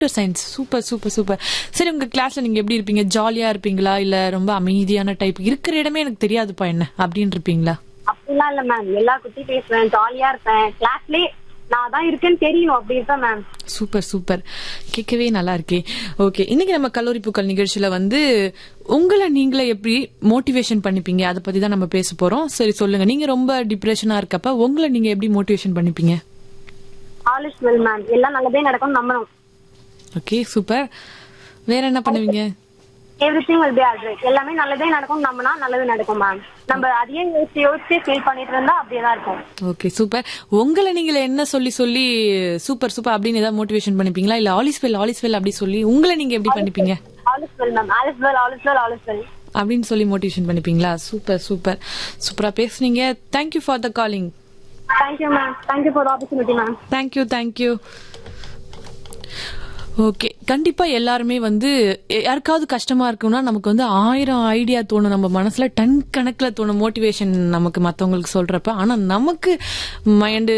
computer science super super super சரி உங்க கிளாஸ்ல நீங்க எப்படி இருப்பீங்க ஜாலியா இருப்பீங்களா இல்ல ரொம்ப அமைதியான டைப் இருக்கிற இடமே எனக்கு தெரியாதுப்பா என்ன அப்படின்னு இருப்பீங்களா அப்படிலாம் இல்ல மேம் எல்லா குட்டி பேசுவேன் ஜாலியா இருப்பேன் கிளாஸ்லயே நான் தான் இருக்கேன்னு தெரியணும் அப்படி இருப்பேன் மேம் சூப்பர் சூப்பர் கேட்கவே நல்லா இருக்கே ஓகே இன்னைக்கு நம்ம கல்லூரி பூக்கள் நிகழ்ச்சியில வந்து உங்களை நீங்களே எப்படி மோட்டிவேஷன் பண்ணிப்பீங்க அதை பத்தி தான் நம்ம பேச போறோம் சரி சொல்லுங்க நீங்க ரொம்ப டிப்ரெஷனா இருக்கப்ப உங்களை நீங்க எப்படி மோட்டிவேஷன் பண்ணிப்பீங்க ஆல் இஸ் வெல் மேம் எல்லாம் நல்லதே நடக்கும் நம்பணும் ஓகே சூப்பர் வேற என்ன பண்ணுவீங்க everything will be alright எல்லாமே நல்லதே நடக்கும் நம்பினா நல்லது நடக்கும் மேம் நம்ம அதையே யோசிச்சு யோசிச்சு ஃபீல் பண்ணிட்டு இருந்தா அப்படியே தான் இருக்கும் ஓகே சூப்பர் உங்களை நீங்களே என்ன சொல்லி சொல்லி சூப்பர் சூப்பர் அப்படின்னு ஏதாவது மோட்டிவேஷன் பண்ணிப்பீங்களா இல்ல ஆலிஸ் வெல் ஆலிஸ் வெல் அப்படி சொல்லி உங்களை நீங்க எப்படி பண்ணிப்பீங்க all is well ma'am all is well all is well all is well அப்படின்னு சொல்லி மோட்டிவேஷன் பண்ணிப்பீங்களா சூப்பர் சூப்பர் சூப்பரா பேசுனீங்க thank you for the calling thank you ma'am thank you for opportunity ma'am thank you thank you okay கண்டிப்பா எல்லாருமே வந்து எ- யாருக்காவது கஷ்டமா இருக்கும்னா நமக்கு வந்து ஆயிரம் ஐடியா தோணும் நம்ம மனசுல டன் கணக்குல தோணும் மோட்டிவேஷன் நமக்கு மத்தவங்களுக்கு சொல்றப்ப ஆனா நமக்கு மைண்டு